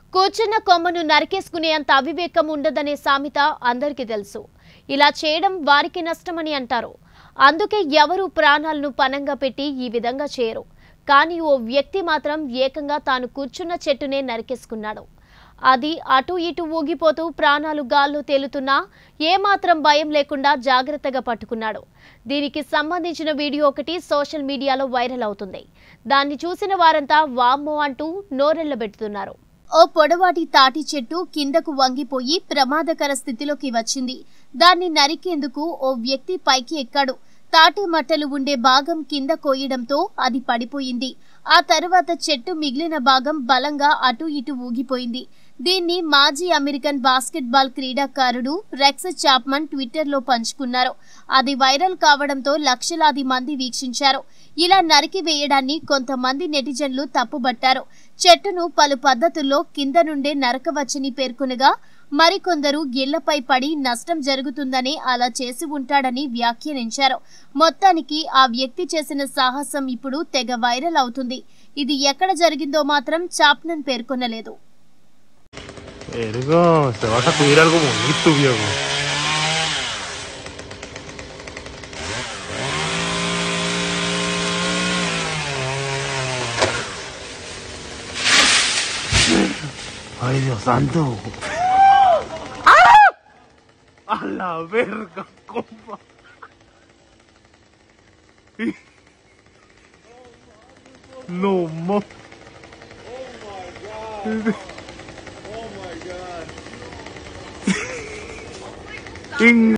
కూర్చున్న కొమ్మను నరికేసుకునే అంత అవివేకం ఉండదనే సామెత అందరికీ తెలుసు ఇలా చేయడం వారికి నష్టమని అంటారు అందుకే ఎవరు ప్రాణాలను పనంగా పెట్టి ఈ విధంగా చేయరు కానీ ఓ వ్యక్తి మాత్రం ఏకంగా తాను కూర్చున్న చెట్టునే నరికేసుకున్నాడు అది అటు ఇటు ఊగిపోతూ ప్రాణాలు గాల్లో తేలుతున్నా ఏమాత్రం భయం లేకుండా జాగ్రత్తగా పట్టుకున్నాడు దీనికి సంబంధించిన వీడియో ఒకటి సోషల్ మీడియాలో వైరల్ అవుతుంది దాన్ని చూసిన వారంతా వామ్మో అంటూ నోరెళ్లబెడుతున్నారు ఓ పొడవాటి తాటి చెట్టు కిందకు వంగిపోయి ప్రమాదకర స్థితిలోకి వచ్చింది దాన్ని నరికేందుకు ఓ వ్యక్తి పైకి ఎక్కాడు తాటి మట్టలు ఉండే భాగం కింద కోయడంతో అది పడిపోయింది ఆ తర్వాత చెట్టు మిగిలిన భాగం బలంగా అటు ఇటు ఊగిపోయింది దీన్ని మాజీ అమెరికన్ బాస్కెట్బాల్ క్రీడాకారుడు రెక్స్ చాప్మన్ ట్విట్టర్లో పంచుకున్నారు అది వైరల్ కావడంతో లక్షలాది మంది వీక్షించారు ఇలా నరికి వేయడాన్ని కొంతమంది నెటిజన్లు తప్పుబట్టారు చెట్టును పలు పద్ధతుల్లో కింద నుండే నరకవచ్చని పేర్కొనగా మరికొందరు గిళ్లపై పడి నష్టం జరుగుతుందని అలా చేసి ఉంటాడని వ్యాఖ్యానించారు మొత్తానికి ఆ వ్యక్తి చేసిన సాహసం ఇప్పుడు తెగ వైరల్ అవుతుంది ఇది ఎక్కడ జరిగిందో మాత్రం చాప్నన్ పేర్కొనలేదు Verga, te vas a subir algo bonito, viejo. Ay, Dios santo. A la verga, compa. No, mo. Oh my god.